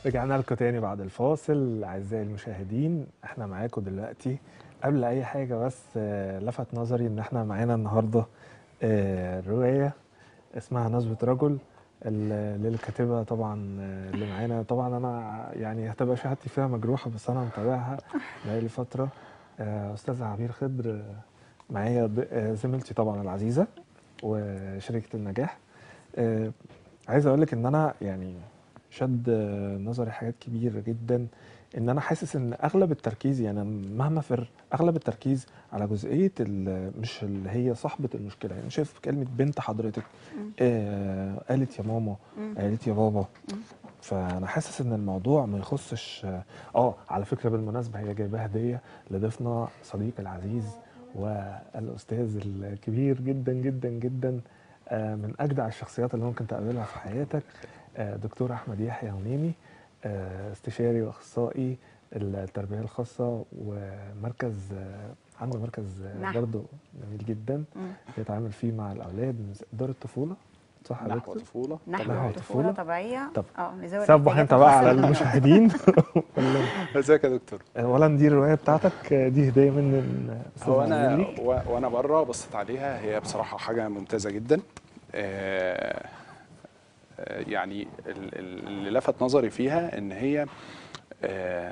رجعنا لكم تاني بعد الفاصل اعزائي المشاهدين احنا معاكم دلوقتي قبل اي حاجه بس آه، لفت نظري ان احنا معانا النهارده آه، روايه اسمها نصبة رجل ال- للكاتبه طبعا آه، اللي معانا طبعا انا يعني هتبقى شهادتي فيها مجروحه بس انا متابعها بقالي فتره آه، استاذه عبير خضر آه، معايا ض- آه، زميلتي طبعا العزيزه وشريكه النجاح آه، عايز اقول لك ان انا يعني شد آه، نظري حاجات كبيره جدا ان انا حاسس ان اغلب التركيز يعني مهما فر اغلب التركيز على جزئيه ال- مش اللي هي صاحبه المشكله يعني شايف كلمه بنت حضرتك آه قالت يا ماما مم. قالت يا بابا مم. فانا حاسس ان الموضوع ما يخصش اه على فكره بالمناسبه هي جايبه هديه لضيفنا صديق العزيز والاستاذ الكبير جدا جدا جدا آه، من اجدع الشخصيات اللي ممكن تقابلها في حياتك آه، دكتور احمد يحيى هنيمي آه، استشاري واخصائي التربيه الخاصه ومركز آه، عنده مركز آه، نحو. برضه جميل جدا مم. بيتعامل فيه مع الاولاد من دار الطفوله صح يا نحو دكتور؟ طفوله نحو طبيعي. طفولة طفولة. طبيعية طب اه نزود سبح انت بقى على المشاهدين ولا- ازيك يا دكتور اولا دي الروايه بتاعتك دي هديه من الاستاذ هو انا عزيزي. و- وانا بره بصيت عليها هي بصراحه حاجه ممتازه جدا آه، آه، يعني ال- ال- اللي لفت نظري فيها ان هي آه،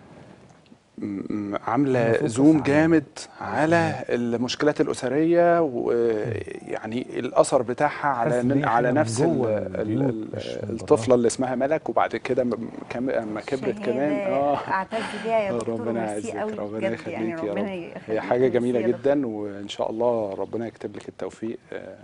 م- م- عامله المفروض زوم تسعى. جامد على المشكلات الاسريه ويعني الاثر بتاعها على تحس إن من هي على حاجة من نفس ال- جوه ال- البيوت ال- مش من الطفله براها. اللي اسمها ملك وبعد كده م- كم- اما كبرت كمان اه اعتز بيها يا دكتور ربنا وميرسي يعزك قوي ربنا بجد يعني يخليك يا ربنا رب يخليك هي حاجه جميله ميرسي يا دكتور. جدا وان شاء الله ربنا يكتب لك التوفيق آه،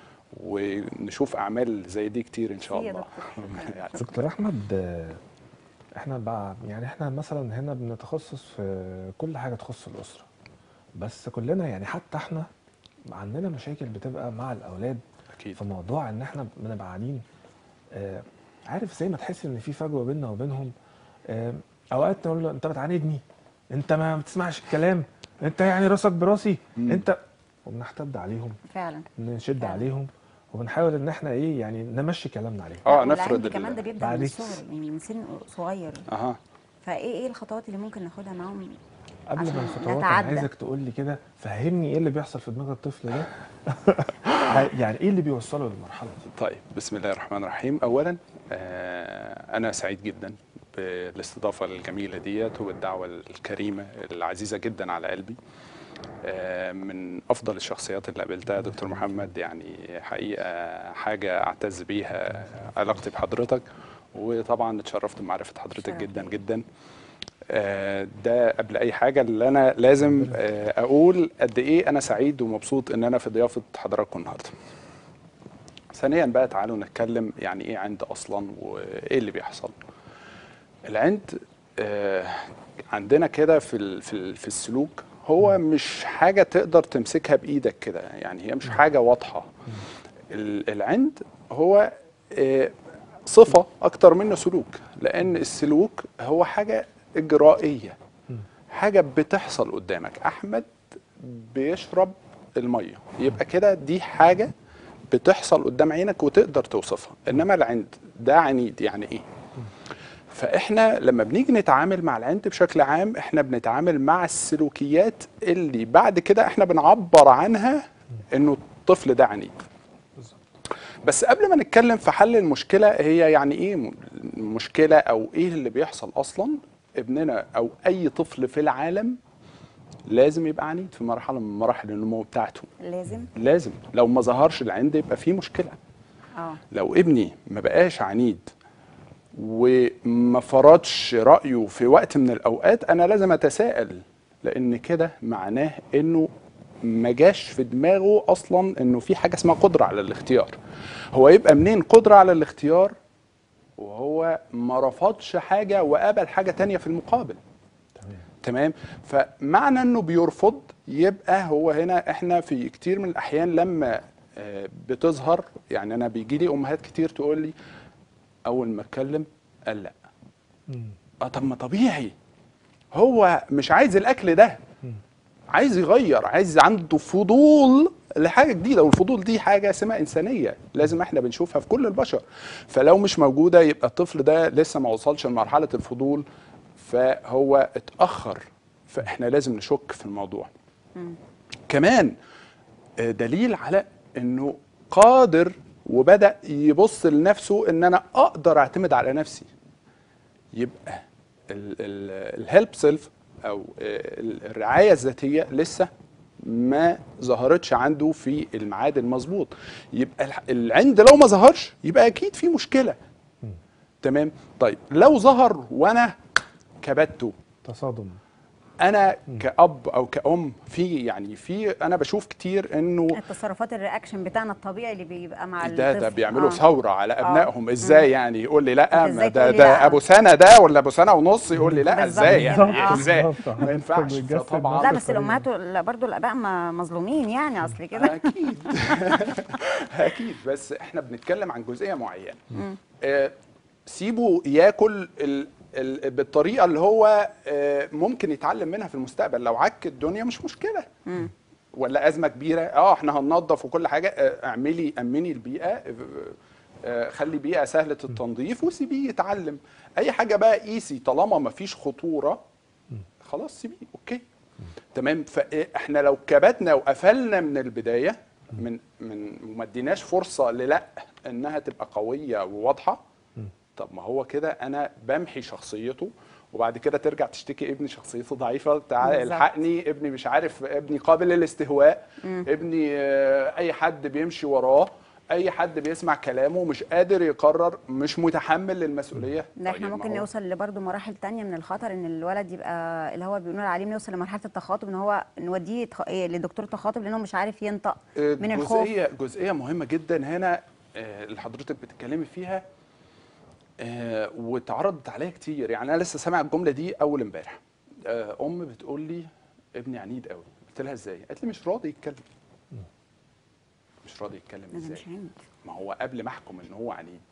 ونشوف اعمال زي دي كتير ان شاء ميرسي يا الله دكتور. ربنا يعزك. دكتور احمد آه، احنا بقى يعني احنا مثلا هنا بنتخصص في كل حاجه تخص الاسره بس كلنا يعني حتى احنا عندنا مشاكل بتبقى مع الاولاد اكيد في موضوع ان احنا بنبقى قاعدين آه، عارف زي ما تحس ان في فجوه بيننا وبينهم آه، اوقات نقول له انت بتعاندني انت ما بتسمعش الكلام انت يعني راسك براسي مم. انت وبنحتد عليهم فعلا نشد فعلا. عليهم وبنحاول ان احنا ايه يعني نمشي كلامنا عليهم اه لا، نفرض والعند ال- كمان ده بيبدا من بعد- الصغر يعني من سن صغير اها فايه ايه الخطوات اللي ممكن ناخدها معاهم قبل عشان ما الخطوات انا نتعدى. عايزك تقول لي كده فهمني ايه اللي بيحصل في دماغ الطفل ده يعني ايه اللي بيوصله للمرحله دي طيب بسم الله الرحمن الرحيم اولا آه، انا سعيد جدا بالاستضافه الجميله ديت وبالدعوه الكريمه العزيزه جدا على قلبي آه، من افضل الشخصيات اللي قابلتها دكتور محمد يعني حقيقه حاجه اعتز بيها علاقتي بحضرتك وطبعا اتشرفت بمعرفه حضرتك شرف جدا ليا. جدا آه، ده قبل اي حاجه اللي انا لازم آه، اقول قد ايه انا سعيد ومبسوط ان انا في ضيافه حضراتكم النهارده ثانيا بقى تعالوا نتكلم يعني ايه عند اصلا وايه اللي بيحصل العند آه، عندنا كده في ال- في ال- في السلوك هو مش حاجه تقدر تمسكها بايدك كده يعني هي مش حاجه واضحه ال- العند هو آه، صفه اكتر منه سلوك لان السلوك هو حاجه اجرائيه حاجه بتحصل قدامك احمد بيشرب الميه يبقى كده دي حاجه بتحصل قدام عينك وتقدر توصفها انما العند ده عنيد يعني ايه فاحنا لما بنيجي نتعامل مع العند بشكل عام احنا بنتعامل مع السلوكيات اللي بعد كده احنا بنعبر عنها انه الطفل ده عنيد بس قبل ما نتكلم في حل المشكله هي يعني ايه م- مشكله او ايه اللي بيحصل اصلا ابننا او اي طفل في العالم لازم يبقى عنيد في مرحله من مراحل النمو بتاعته لازم لازم لو ما ظهرش العند يبقى في مشكله اه لو ابني ما بقاش عنيد وما فرضش رايه في وقت من الاوقات انا لازم اتساءل لان كده معناه انه ما جاش في دماغه اصلا انه في حاجه اسمها قدره على الاختيار هو يبقى منين قدره على الاختيار وهو ما رفضش حاجه وقبل حاجه تانية في المقابل تمام تمام فمعنى انه بيرفض يبقى هو هنا احنا في كتير من الاحيان لما آه، بتظهر يعني انا بيجي لي امهات كتير تقول لي اول ما اتكلم قال لا مم. اه طب ما طبيعي هو مش عايز الاكل ده مم. عايز يغير عايز عنده فضول لحاجه جديده والفضول دي حاجه سمه انسانيه لازم احنا بنشوفها في كل البشر فلو مش موجوده يبقى الطفل ده لسه ما وصلش لمرحله الفضول فهو اتاخر فاحنا لازم نشك في الموضوع كمان آه، دليل على انه قادر وبدا يبص لنفسه ان انا اقدر اعتمد على نفسي يبقى الهيلب سيلف او آه، ال- الرعايه الذاتيه لسه ما ظهرتش عنده في الميعاد المظبوط يبقى الح- العند لو ما ظهرش يبقى اكيد في مشكله تمام طيب لو ظهر وانا كبته تصادم انا كاب او كأم في يعني في انا بشوف كتير انه التصرفات الرياكشن بتاعنا الطبيعي اللي بيبقى مع ده الطفل ده بيعملوا آه. ثوره على ابنائهم ازاي يعني يقول لي لا أنت ما إزاي ده تقولي ده لا؟ ابو سنه ده ولا ابو سنه ونص يقول لي لا بالظبط ازاي كده. يعني آه. ازاي بالظبط. ما ينفعش بيجسد فطبعا لا نفس بس الطريقة. الامهات وال- برضو الاباء ما مظلومين يعني اصل كده اكيد اكيد بس احنا بنتكلم عن جزئيه معينه آه، سيبه ياكل ال ال بالطريقه اللي هو آه، ممكن يتعلم منها في المستقبل لو عك الدنيا مش مشكله ولا ازمه كبيره اه احنا هننظف وكل حاجه آه، اعملي امني البيئه آه، آه، خلي بيئه سهله التنظيف وسيبيه يتعلم اي حاجه بقى قيسي طالما ما فيش خطوره خلاص سيبيه اوكي تمام فاحنا لو كبتنا وقفلنا من البدايه من من وما اديناش فرصه للا انها تبقى قويه وواضحه طب ما هو كده انا بمحي شخصيته وبعد كده ترجع تشتكي ابني شخصيته ضعيفه تعالى بالظبط. الحقني ابني مش عارف ابني قابل للاستهواء ابني آه، اي حد بيمشي وراه اي حد بيسمع كلامه مش قادر يقرر مش متحمل للمسؤوليه ده احنا طيب ما ممكن هو- نوصل لبرضه مراحل تانية من الخطر ان الولد يبقى اللي هو بيقولوا عليه نوصل لمرحله التخاطب ان هو نوديه يتخ- إيه، لدكتور تخاطب لانه مش عارف ينطق من الخوف جزئيه جزئيه مهمه جدا هنا آه، اللي حضرتك بتتكلمي فيها آه، واتعرضت عليا كتير يعني انا لسه سامع الجمله دي اول امبارح آه، ام بتقول لي ابني عنيد قوي قلت لها ازاي قالت لي مش راضي يتكلم مش راضي يتكلم انا ازاي مش عند ما هو قبل ما احكم ان هو عنيد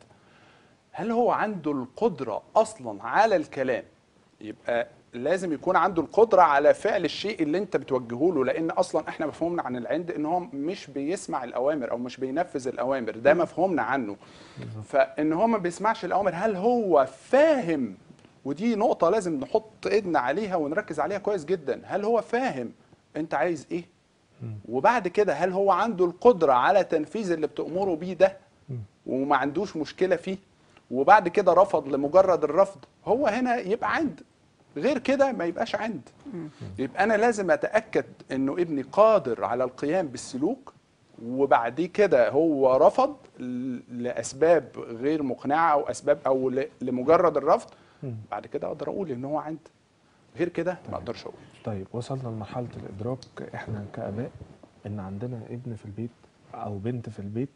هل هو عنده القدره اصلا على الكلام يبقى لازم يكون عنده القدره على فعل الشيء اللي انت بتوجهه له لان اصلا احنا مفهومنا عن العند ان هو مش بيسمع الاوامر او مش بينفذ الاوامر ده مفهومنا عنه فان هو ما بيسمعش الاوامر هل هو فاهم ودي نقطه لازم نحط ايدنا عليها ونركز عليها كويس جدا هل هو فاهم انت عايز ايه وبعد كده هل هو عنده القدره على تنفيذ اللي بتامره بيه ده وما عندوش مشكله فيه وبعد كده رفض لمجرد الرفض هو هنا يبقى عند غير كده ما يبقاش عند يبقى انا لازم اتاكد انه ابني قادر على القيام بالسلوك وبعد كده هو رفض ل- لاسباب غير مقنعه او اسباب او ل- لمجرد الرفض بعد كده اقدر اقول ان هو عند غير كده ما اقدرش اقول طيب وصلنا لمرحلة الإدراك إحنا كآباء إن عندنا ابن في البيت أو بنت في البيت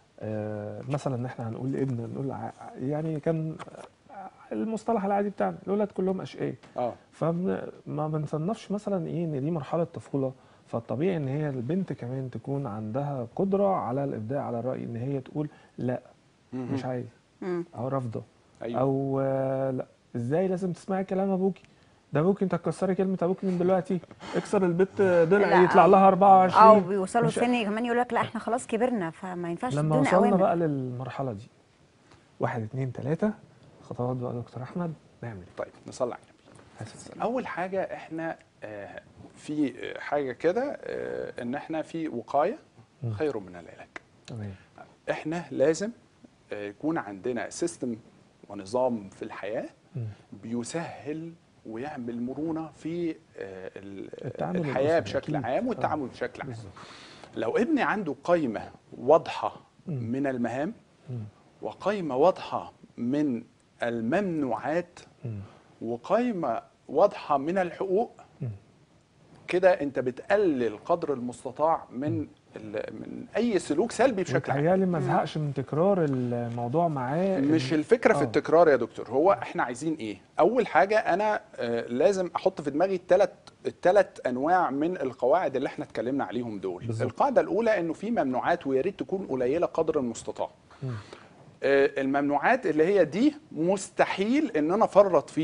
آه مثلا إن إحنا هنقول ابن نقول ع- يعني كان آه، المصطلح العادي بتاعنا الأولاد كلهم أشقياء اه فما بنصنفش مثلا إيه إن دي مرحلة طفولة فالطبيعي إن هي البنت كمان تكون عندها قدرة على الإبداع على الرأي إن هي تقول لا مش عايز مم. أو رافضة أيوة. أو آه، لا إزاي لازم تسمعي كلام أبوكي ده ابوك انت تكسري كلمه ابوك من دلوقتي اكسر البت ضلع لا، يطلع لها 24 او بيوصلوا مش- سن كمان يقول لك لا احنا خلاص كبرنا فما ينفعش لما تدونا وصلنا اوامر بقى للمرحله دي واحد اتنين تلاته خطوات بقى يا دكتور احمد نعمل طيب نصلي على النبي حاسس اول حاجه احنا آه، في آه، حاجه كده آه، ان احنا في وقايه خير من العلاج تمام احنا لازم آه، يكون عندنا سيستم ونظام في الحياه مم. بيسهل ويعمل مرونه في آه، ال- التعامل الحياه الأسري بشكل أكيد. عام آه. والتعامل بشكل عام بالظبط لو ابني عنده قائمه واضحه مم. من المهام مم. وقائمه واضحه من الممنوعات مم. وقائمه واضحه من الحقوق مم. كده انت بتقلل قدر المستطاع من ال- من اي سلوك سلبي بشكل عام وتهيألي ما ازهقش من تكرار الموضوع معاه مش إن- الفكره في آه. التكرار يا دكتور هو احنا عايزين ايه اول حاجه انا آه، لازم احط في دماغي الثلاث الثلاث انواع من القواعد اللي احنا اتكلمنا عليهم دول بالظبط. القاعده الاولى انه في ممنوعات ويا ريت تكون قليله قدر المستطاع مم. آه، الممنوعات اللي هي دي مستحيل ان انا افرط فيها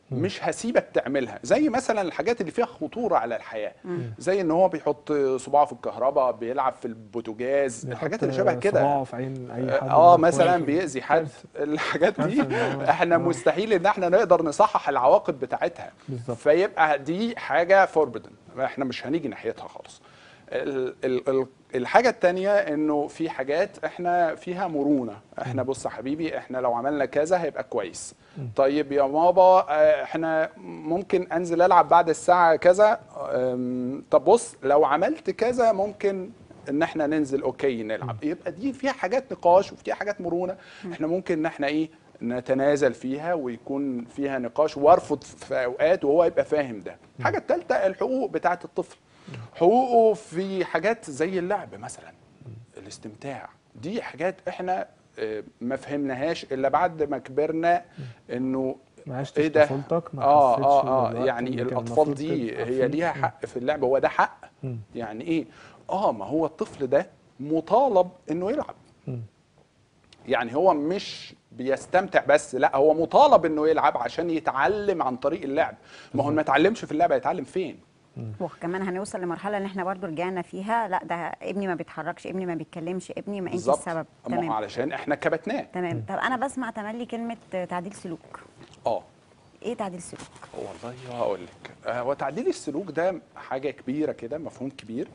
مش هسيبك تعملها زي مثلا الحاجات اللي فيها خطوره على الحياه زي ان هو بيحط صباعه في الكهرباء بيلعب في البوتاجاز الحاجات اللي شبه كده صباعه في عين اي حد اه من مثلا إخوانك. بيأذي حد الحاجات دي كارثة إن هو- احنا آه. مستحيل ان احنا نقدر نصحح العواقب بتاعتها بالظبط. فيبقى دي حاجه فوربدن احنا مش هنيجي ناحيتها خالص ال ال ال الحاجه التانية انه في حاجات احنا فيها مرونه احنا بص يا حبيبي احنا لو عملنا كذا هيبقى كويس طيب يا بابا آه، احنا ممكن انزل العب بعد الساعه كذا أم، طب بص لو عملت كذا ممكن ان احنا ننزل اوكي نلعب يبقى دي فيها حاجات نقاش وفيها حاجات مرونه احنا ممكن ان احنا ايه نتنازل فيها ويكون فيها نقاش وارفض في اوقات وهو يبقى فاهم ده الحاجه الثالثه الحقوق بتاعه الطفل حقوقه في حاجات زي اللعب مثلا الاستمتاع دي حاجات احنا آه، ما فهمناهاش الا بعد ما كبرنا انه ما عشتش ايه ده طفولتك ما اه حسيتش اه اه بالوقت يعني اللي كان الاطفال المفروض دي تبقى هي فيه. ليها حق في اللعب هو ده حق مم. يعني ايه اه ما هو الطفل ده مطالب انه يلعب مم. يعني هو مش بيستمتع بس لا هو مطالب انه يلعب عشان يتعلم عن طريق اللعب ما هو ما اتعلمش في اللعبه هيتعلم فين وكمان هنوصل لمرحله ان احنا برضو رجعنا فيها لا ده ابني ما بيتحركش ابني ما بيتكلمش ابني ما انت بالظبط السبب ما هو تمام علشان احنا كبتناه تمام طب انا بسمع تملي كلمه تعديل سلوك اه ايه تعديل سلوك والله هقول لك آه، هو تعديل السلوك ده حاجه كبيره كده مفهوم كبير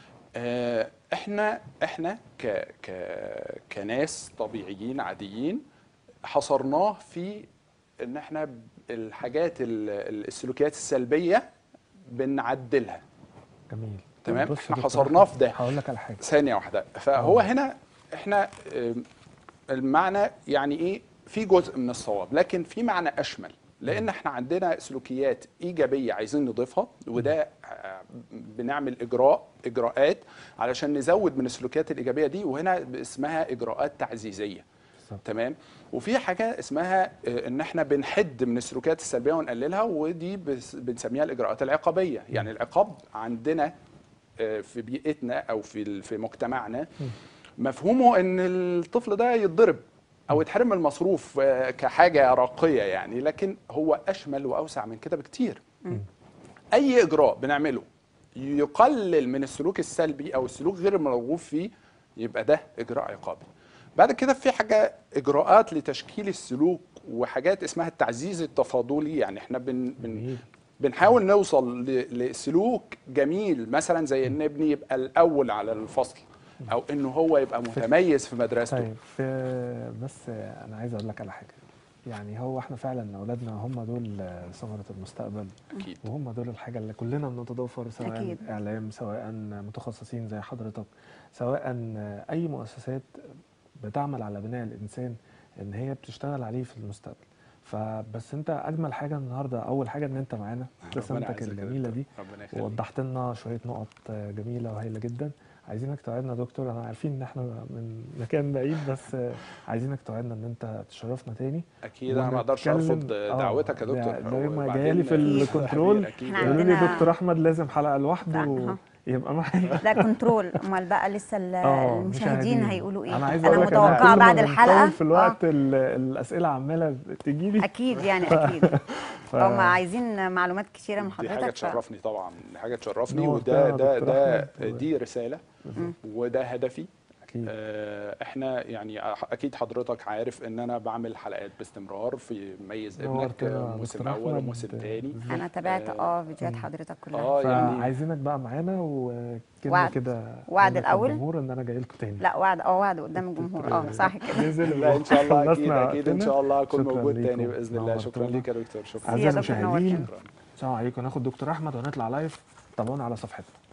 آه، احنا احنا ك ك كناس طبيعيين عاديين حصرناه في ان احنا الحاجات ال- ال- السلوكيات السلبيه بنعدلها جميل تمام، بص احنا يا دكتور حصرناه أحمد، في ده. هقول لك على حاجه ثانيه واحده فهو آه. هنا احنا آم، المعنى يعني ايه في جزء من الصواب لكن في معنى اشمل لان احنا عندنا سلوكيات ايجابيه عايزين نضيفها وده آه، بنعمل اجراء اجراءات علشان نزود من السلوكيات الايجابيه دي وهنا اسمها اجراءات تعزيزيه بالظبط. تمام وفي حاجه اسمها آه، ان احنا بنحد من السلوكيات السلبيه ونقللها ودي بس- بنسميها الاجراءات العقابيه يعني العقاب عندنا آه، في بيئتنا او في ال- في مجتمعنا مفهومه ان الطفل ده يتضرب او يتحرم المصروف آه، كحاجه راقيه يعني لكن هو اشمل واوسع من كده بكتير اي اجراء بنعمله يقلل من السلوك السلبي او السلوك غير المرغوب فيه يبقى ده اجراء عقابي بعد كده في حاجه اجراءات لتشكيل السلوك وحاجات اسمها التعزيز التفاضلي يعني احنا بن بن جميل. بنحاول نوصل ل- لسلوك جميل مثلا زي ان ابني يبقى الاول على الفصل او انه هو يبقى متميز في مدرسته طيب في بس انا عايز اقول لك على حاجه يعني هو احنا فعلا اولادنا هم دول ثمره المستقبل اكيد وهم دول الحاجه اللي كلنا بنتضافر سواء أكيد. اعلام سواء متخصصين زي حضرتك سواء اي مؤسسات بتعمل على بناء الانسان ان هي بتشتغل عليه في المستقبل فبس انت اجمل حاجه النهارده اول حاجه ان انت معانا ربنا رسالتك يعزك يا الجميله دكتور. دي ربنا يخليك ووضحت لنا شويه نقط جميله وهايله جدا عايزينك توعدنا يا دكتور انا عارفين ان احنا من مكان بعيد بس عايزينك توعدنا ان انت تشرفنا تاني اكيد انا ما اقدرش ونتكلم- ارفض آه، دعوتك يا ده- دكتور ده يوم ما وبعدين- جايلي في أكيد الكنترول أكيد. إحنا قالوا لي عندنا- دكتور احمد لازم حلقه لوحده أها. يبقى معانا لا كنترول امال بقى لسه ال- آه، المشاهدين هيقولوا ايه انا عايز انا اقول لك إن متوقعه كل بعد ما الحلقه بنطول في الوقت ال- الاسئله عماله تجي لي اكيد يعني اكيد ف- هم عايزين معلومات كتيره من دي حضرتك حاجه ف- تشرفني طبعا دي حاجه تشرفني نورتنا وده يا ده دكتور ده أحمد. دي رساله وده هدفي اكيد آه، احنا يعني أح- اكيد حضرتك عارف ان انا بعمل حلقات باستمرار في ميز ابنك نورتنا يا آه، موسم دكتور اول أحمد. وموسم تاني انا تابعت آه، اه فيديوهات حضرتك كلها اه يعني فعايزينك بقى معانا وكلمه وعد. كده وعد منك الأول؟ للجمهور ان انا جاي لكم تاني لا وعد اه وعد قدام الجمهور اه صح كده نزل لا ان شاء الله اكيد خلصنا اكيد ان وقتنا. شاء الله اكون شكراً موجود ليكم. تاني باذن الله شكرا نورتونا. ليك يا دكتور شكرا أعزائي اعزائي يا دكتور، المشاهدين نورتنا. السلام عليكم ناخد دكتور احمد ونطلع لايف تابعونا على صفحتنا